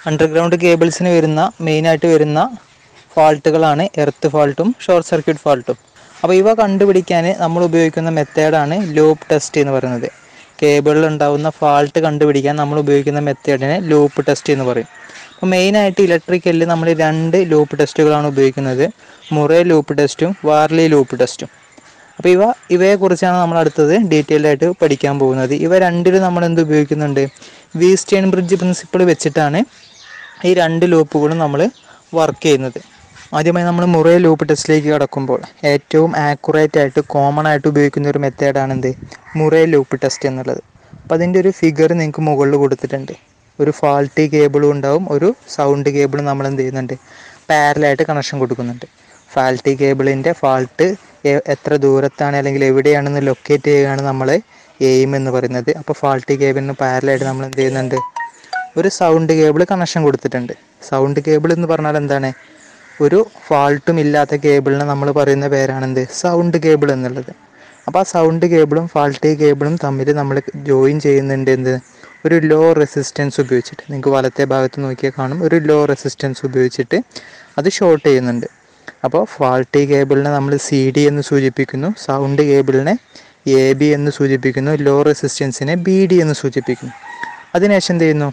underground കേബിൾസിന് വരുന്ന മെയിനായിട്ട് വരുന്ന ഫാൾട്ടുകളാണ് എർത്ത് ഫാൾട്ടും ഷോർട്ട് സർക്യൂട്ട് ഫാൾട്ടും അപ്പോൾ ഇവ കണ്ടുപിടിക്കാൻ നമ്മൾ ഉപയോഗിക്കുന്ന മെത്തേഡാണ് ലൂപ്പ് ടെസ്റ്റ് എന്ന് പറയുന്നത് കേബിളിൽ ഉണ്ടാകുന്ന ഫാൾട്ട് കണ്ടുപിടിക്കാൻ നമ്മൾ ഉപയോഗിക്കുന്ന മെത്തേഡിനെ ലൂപ്പ് ടെസ്റ്റ് എന്ന് പറയും അപ്പോൾ മെയിനായിട്ട് ഇലക്ട്രിക്കലിൽ നമ്മൾ രണ്ട് ലൂപ്പ് ടെസ്റ്റുകളാണ് ഉപയോഗിക്കുന്നത് മുറേ ലൂപ്പ് ടെസ്റ്റും വാർലി ലൂപ്പ് ടെസ്റ്റും അപ്പോൾ ഇവ ഇവയെക്കുറിച്ചാണ് നമ്മൾ അടുത്തത് ഡീറ്റെയിൽഡ് ആയിട്ട് പഠിക്കാൻ പോകുന്നത് ഇവ രണ്ടിലും നമ്മൾ എന്ത് ഉപയോഗിക്കുന്നുണ്ട് വീസ്റ്റേൺ ബ്രിഡ്ജ് പ്രിൻസിപ്പിൾ വെച്ചിട്ടാണ് ഈ രണ്ട് ലൂപ്പുകളും നമ്മൾ വർക്ക് ചെയ്യുന്നത് ആദ്യമായി നമ്മൾ മുറേ ലൂപ്പ് ടെസ്റ്റിലേക്ക് കടക്കുമ്പോൾ ഏറ്റവും ആക്യുറേറ്റ് ആയിട്ട് കോമൺ ആയിട്ട് ഉപയോഗിക്കുന്ന ഒരു മെത്തേഡാണ് എന്ത് മുറേ ലൂപ്പ് ടെസ്റ്റ് എന്നുള്ളത് അപ്പോൾ അതിൻ്റെ ഒരു ഫിഗർ നിങ്ങൾക്ക് മുകളിൽ കൊടുത്തിട്ടുണ്ട് ഒരു ഫാൾട്ടി കേബിളും ഉണ്ടാവും ഒരു സൗണ്ട് കേബിളും നമ്മൾ എന്ത് ചെയ്യുന്നുണ്ട് പാരലായിട്ട് കണക്ഷൻ കൊടുക്കുന്നുണ്ട് ഫാൾട്ടി കേബിളിൻ്റെ ഫാൾട്ട് എത്ര ദൂരത്താണ് അല്ലെങ്കിൽ എവിടെയാണെന്ന് ലൊക്കേറ്റ് ചെയ്യുകയാണ് നമ്മൾ എയിം എന്ന് പറയുന്നത് അപ്പോൾ ഫാൾട്ടി കേബിളിന് പാരലായിട്ട് നമ്മൾ എന്ത് ചെയ്യുന്നുണ്ട് ഒരു സൗണ്ട് കേബിൾ കണക്ഷൻ കൊടുത്തിട്ടുണ്ട് സൗണ്ട് കേബിൾ എന്ന് പറഞ്ഞാൽ എന്താണ് ഒരു ഫാൾട്ടും ഇല്ലാത്ത കേബിളിന് നമ്മൾ പറയുന്ന പേരാണെന്ത് സൗണ്ട് കേബിൾ എന്നുള്ളത് അപ്പോൾ ആ സൗണ്ട് കേബിളും ഫാൾട്ടി കേബിളും തമ്മിൽ നമ്മൾ ജോയിൻ ചെയ്യുന്നുണ്ട് എന്ത് ഒരു ലോ റെസിസ്റ്റൻസ് ഉപയോഗിച്ചിട്ട് നിങ്ങൾക്ക് വലത്തെ ഭാഗത്ത് നോക്കിയാൽ കാണും ഒരു ലോ റെസിസ്റ്റൻസ് ഉപയോഗിച്ചിട്ട് അത് ഷോർട്ട് ചെയ്യുന്നുണ്ട് അപ്പോൾ ഫാൾട്ടി കേബിളിനെ നമ്മൾ സി ഡി എന്ന് സൂചിപ്പിക്കുന്നു സൗണ്ട് കേബിളിനെ എ ബി എന്ന് സൂചിപ്പിക്കുന്നു ലോ റെസിസ്റ്റൻസിനെ ബി ഡി എന്ന് സൂചിപ്പിക്കുന്നു അതിനുശേഷം എന്ത് ചെയ്യുന്നു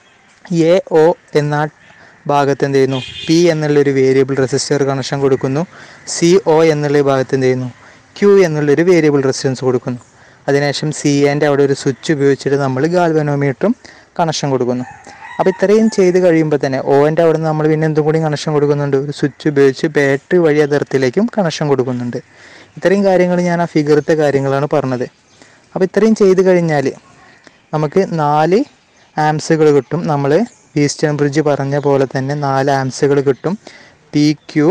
എ ഒ എന്ന ഭാഗത്ത് എന്ത് ചെയ്യുന്നു പി എന്നുള്ളൊരു വേരിയബിൾ റെസിസ്റ്റർ കണക്ഷൻ കൊടുക്കുന്നു സി ഒ എന്നുള്ള ഭാഗത്ത് എന്ത് ചെയ്യുന്നു ക്യൂ എന്നുള്ളൊരു വേരിയബിൾ റെസിസ്റ്റൻസ് കൊടുക്കുന്നു അതിനുശേഷം സി എൻ്റെ അവിടെ ഒരു സ്വിച്ച് ഉപയോഗിച്ചിട്ട് നമ്മൾ ഗാൽവനോമീറ്ററും കണക്ഷൻ കൊടുക്കുന്നു അപ്പോൾ ഇത്രയും ചെയ്ത് കഴിയുമ്പോൾ തന്നെ ഓൻ്റെ അവിടെ നിന്ന് നമ്മൾ പിന്നെ എന്തും കൂടി കണക്ഷൻ കൊടുക്കുന്നുണ്ട് ഒരു സ്വിച്ച് ഉപയോഗിച്ച് ബാറ്ററി വഴി അതിർത്തിലേക്കും കണക്ഷൻ കൊടുക്കുന്നുണ്ട് ഇത്രയും കാര്യങ്ങൾ ഞാൻ ആ ഫിഗറത്തെ കാര്യങ്ങളാണ് പറഞ്ഞത് അപ്പോൾ ഇത്രയും ചെയ്ത് കഴിഞ്ഞാൽ നമുക്ക് നാല് ആംസുകൾ കിട്ടും നമ്മൾ ഈസ്റ്റേൺ ബ്രിഡ്ജ് പറഞ്ഞ പോലെ തന്നെ നാല് ആംസുകൾ കിട്ടും പി ക്യു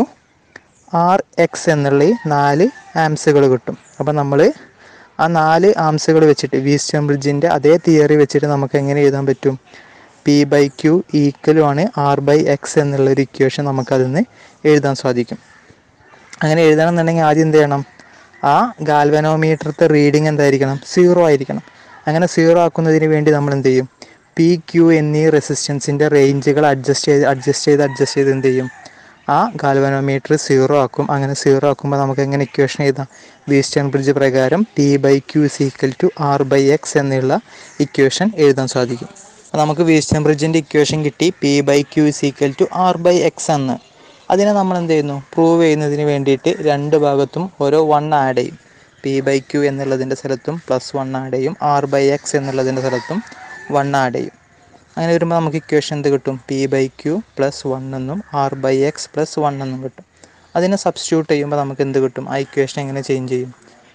ആർ എക്സ് എന്നുള്ള ഈ നാല് ആംസുകൾ കിട്ടും അപ്പോൾ നമ്മൾ ആ നാല് ആംസുകൾ വെച്ചിട്ട് ഈസ്റ്റേൺ ബ്രിഡ്ജിൻ്റെ അതേ തിയറി വെച്ചിട്ട് നമുക്ക് എങ്ങനെ എഴുതാൻ പറ്റും പി ബൈ ക്യു ഈക്വലും ആണ് ആർ ബൈ എക്സ് എന്നുള്ള ഒരു ഇക്വേഷൻ നമുക്കതിൽ നിന്ന് എഴുതാൻ സാധിക്കും അങ്ങനെ എഴുതണമെന്നുണ്ടെങ്കിൽ ആദ്യം എന്ത് ചെയ്യണം ആ ഗാൽവനോമീറ്ററത്തെ റീഡിങ് എന്തായിരിക്കണം സീറോ ആയിരിക്കണം അങ്ങനെ സീറോ ആക്കുന്നതിന് വേണ്ടി നമ്മൾ എന്ത് ചെയ്യും പി ക്യു എന്നീ റെസിസ്റ്റൻസിൻ്റെ റേഞ്ചുകൾ അഡ്ജസ്റ്റ് ചെയ്ത് അഡ്ജസ്റ്റ് ചെയ്ത് അഡ്ജസ്റ്റ് ചെയ്ത് എന്ത് ചെയ്യും ആ ഗാൽവനോമീറ്റർ സീറോ ആക്കും അങ്ങനെ സീറോ ആക്കുമ്പോൾ നമുക്ക് എങ്ങനെ ഇക്വേഷൻ എഴുതാം വീസ്റ്റേൺ ബ്രിഡ്ജ് പ്രകാരം P by Q is equal to R by X എന്നുള്ള ഇക്വേഷൻ എഴുതാൻ സാധിക്കും അപ്പോൾ നമുക്ക് വീസ്റ്റേൺ ബ്രിഡ്ജിൻ്റെ ഇക്വേഷൻ കിട്ടി P by Q is equal to R by X എന്ന് അതിനെ നമ്മൾ എന്ത് ചെയ്യുന്നു പ്രൂവ് ചെയ്യുന്നതിന് വേണ്ടിയിട്ട് രണ്ട് ഭാഗത്തും ഓരോ വൺ ആഡ് ചെയ്യും പി ബൈ ക്യു എന്നുള്ളതിൻ്റെ സ്ഥലത്തും പ്ലസ് വൺ ആഡ് ചെയ്യും ആർ ബൈ എക്സ് എന്നുള്ളതിൻ്റെ സ്ഥലത്തും വൺ ആഡ് ചെയ്യും അങ്ങനെ വരുമ്പോൾ നമുക്ക് ഇക്വേഷൻ എന്ത് കിട്ടും P by Q plus one എന്നും R by X plus one എന്നും കിട്ടും അതിനെ സബ്സ്റ്റിറ്റ്യൂട്ട് ചെയ്യുമ്പോൾ നമുക്ക് എന്ത് കിട്ടും ആ ഇക്വേഷൻ എങ്ങനെ ചേഞ്ച് ചെയ്യും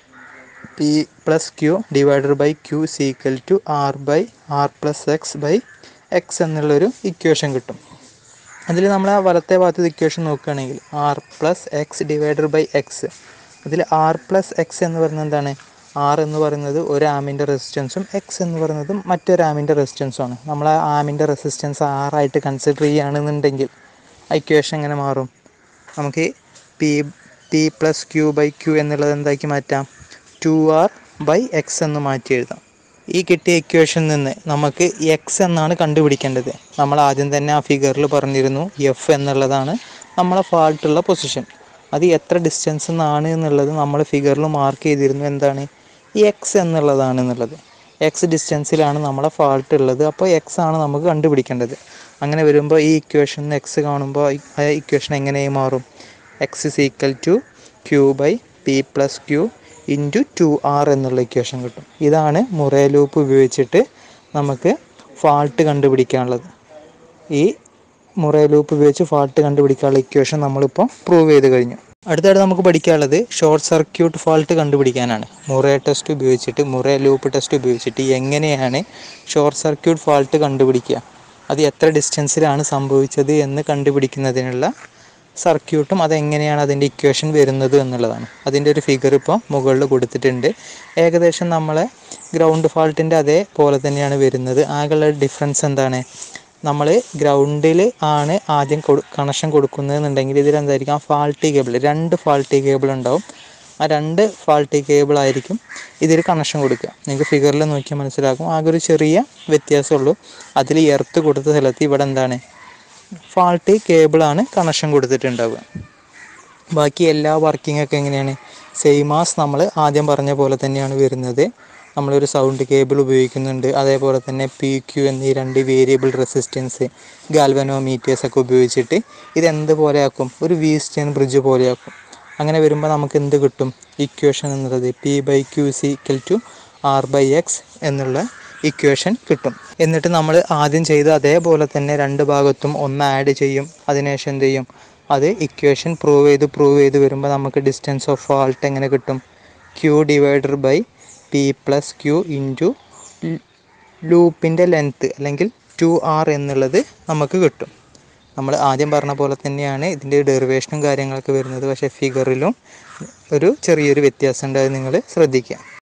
P plus Q divided by Q is equal to R by R plus X by X എന്നുള്ളൊരു ഇക്വേഷൻ കിട്ടും അതിൽ നമ്മൾ ആ വലത്തെ ഭാഗത്ത് ഇക്വേഷൻ നോക്കുകയാണെങ്കിൽ R plus X divided by X അതിൽ ആർ പ്ലസ് എക്സ് എന്ന് പറയുന്നത് എന്താണ് ആർ എന്ന് പറയുന്നത് ഒരു ആമിൻ്റെ റെസിസ്റ്റൻസും എക്സ് എന്ന് പറയുന്നത് മറ്റൊരു ആമിൻ്റെ റെസിസ്റ്റൻസും ആണ് നമ്മൾ ആ ആമിൻ്റെ റെസിസ്റ്റൻസ് ആറായിട്ട് കൺസിഡർ ചെയ്യുകയാണെന്നുണ്ടെങ്കിൽ ആ ഇക്വേഷൻ എങ്ങനെ മാറും നമുക്ക് P P plus Q by Q എന്നുള്ളത് എന്താക്കി മാറ്റാം ടു ആർ ബൈ എക്സ് എന്ന് മാറ്റി എഴുതാം ഈ കിട്ടിയ ഇക്വേഷനിൽ നിന്ന് നമുക്ക് എക്സ് എന്നാണ് കണ്ടുപിടിക്കേണ്ടത് നമ്മൾ ആദ്യം തന്നെ ആ ഫിഗറിൽ പറഞ്ഞിരുന്നു എഫ് എന്നുള്ളതാണ് നമ്മളെ ഫാൾട്ടുള്ള പൊസിഷൻ അത് എത്ര ഡിസ്റ്റൻസ് നിന്നാണ് എന്നുള്ളത് നമ്മൾ ഫിഗറിൽ മാർക്ക് ചെയ്തിരുന്നു എന്താണ് എക്സ് എന്നുള്ളതാണ് എന്നുള്ളത് എക്സ് ഡിസ്റ്റൻസിലാണ് നമ്മളെ ഫാൾട്ട് ഉള്ളത് അപ്പോൾ എക്സ് ആണ് നമുക്ക് കണ്ടുപിടിക്കേണ്ടത് അങ്ങനെ വരുമ്പോൾ ഈ ഇക്വേഷൻ എക്സ് കാണുമ്പോൾ ആ ഇക്വേഷൻ എങ്ങനെയായി മാറും X is equal to Q by P plus Q into two R എന്നുള്ള ഇക്വേഷൻ കിട്ടും ഇതാണ് മുറേ ലൂപ്പ് ഉപയോഗിച്ചിട്ട് നമുക്ക് ഫാൾട്ട് കണ്ടുപിടിക്കാനുള്ളത് ഈ മുറേ ലൂപ്പ് ഉപയോഗിച്ച് ഫാൾട്ട് കണ്ടുപിടിക്കാനുള്ള ഇക്വേഷൻ നമ്മളിപ്പോൾ പ്രൂവ് ചെയ്ത് കഴിഞ്ഞു അടുത്തായിട്ട് നമുക്ക് പഠിക്കാനുള്ളത് ഷോർട്ട് സർക്യൂട്ട് ഫാൾട്ട് കണ്ടുപിടിക്കാനാണ് മുറേ ടെസ്റ്റ് ഉപയോഗിച്ചിട്ട് മുറേ ലൂപ്പ് ടെസ്റ്റ് ഉപയോഗിച്ചിട്ട് എങ്ങനെയാണ് ഷോർട്ട് സർക്യൂട്ട് ഫാൾട്ട് കണ്ടുപിടിക്കുക അത് എത്ര ഡിസ്റ്റൻസിലാണ് സംഭവിച്ചത് എന്ന് കണ്ടുപിടിക്കുന്നതിനുള്ള സർക്യൂട്ടും അതെങ്ങനെയാണ് അതിൻ്റെ ഇക്വേഷൻ വരുന്നത് എന്നുള്ളതാണ് അതിൻ്റെ ഒരു ഫിഗർ ഇപ്പോൾ മുകളിൽ കൊടുത്തിട്ടുണ്ട് ഏകദേശം നമ്മളെ ഗ്രൗണ്ട് ഫാൾട്ടിൻ്റെ അതേപോലെ തന്നെയാണ് വരുന്നത് ആകെയുള്ള ഡിഫറൻസ് എന്താണ് നമ്മൾ ഗ്രൗണ്ടിൽ ആണ് ആദ്യം കൊടു കണക്ഷൻ കൊടുക്കുന്നതെന്നുണ്ടെങ്കിൽ ഇതിൽ എന്തായിരിക്കും ഫാൾട്ടി കേബിൾ രണ്ട് ഫാൾട്ടി കേബിൾ ഉണ്ടാവും ആ രണ്ട് ഫാൾട്ടി കേബിൾ ആയിരിക്കും ഇതിൽ കണക്ഷൻ കൊടുക്കുക നിങ്ങൾക്ക് ഫിഗറിൽ നോക്കിയാൽ മനസ്സിലാക്കും ആകെ ഒരു ചെറിയ വ്യത്യാസമുള്ളൂ അതിൽ എർത്ത് കൊടുത്ത സ്ഥലത്ത് ഇവിടെ എന്താണ് ഫാൾട്ട് കേബിളാണ് കണക്ഷൻ കൊടുത്തിട്ടുണ്ടാവുക ബാക്കി എല്ലാ വർക്കിംഗ് ഒക്കെ എങ്ങനെയാണ് സെയിം ആസ് നമ്മൾ ആദ്യം പറഞ്ഞ പോലെ തന്നെയാണ് വരുന്നത് നമ്മളൊരു സൗണ്ട് കേബിൾ ഉപയോഗിക്കുന്നുണ്ട് അതേപോലെ തന്നെ പി ക്യു എന്നീ രണ്ട് വേരിയബിൾ റെസിസ്റ്റൻസ് ഗാൽവനോമീറ്റേഴ്സ് ഒക്കെ ഉപയോഗിച്ചിട്ട് ഇത് എന്ത് പോലെയാക്കും ഒരു വി സ്റ്റേൺ ബ്രിഡ്ജ് പോലെയാക്കും അങ്ങനെ വരുമ്പോൾ നമുക്ക് എന്ത് കിട്ടും ഇക്വേഷൻ എന്നുള്ളത് P by Q is equal to R by X എന്നുള്ള ഇക്വേഷൻ കിട്ടും എന്നിട്ട് നമ്മൾ ആദ്യം ചെയ്ത അതേപോലെ തന്നെ രണ്ട് ഭാഗത്തും ഒന്ന് ആഡ് ചെയ്യും അതിനുശേഷം എന്ത് ചെയ്യും അത് ഇക്വേഷൻ പ്രൂവ് ചെയ്ത് പ്രൂവ് ചെയ്ത് വരുമ്പോൾ നമുക്ക് ഡിസ്റ്റൻസ് ഓഫ് ഫാൾട്ട് എങ്ങനെ കിട്ടും Q divided by P plus Q into ലൂപ്പിൻ്റെ ലെങ്ത്ത് അല്ലെങ്കിൽ ടു ആർ എന്നുള്ളത് നമുക്ക് കിട്ടും നമ്മൾ ആദ്യം പറഞ്ഞ പോലെ തന്നെയാണ് ഇതിൻ്റെ ഡെറിവേഷനും കാര്യങ്ങളൊക്കെ വരുന്നത് പക്ഷേ ഫിഗറിലും ഒരു ചെറിയൊരു വ്യത്യാസം ഉണ്ട് അത് നിങ്ങൾ ശ്രദ്ധിക്കുക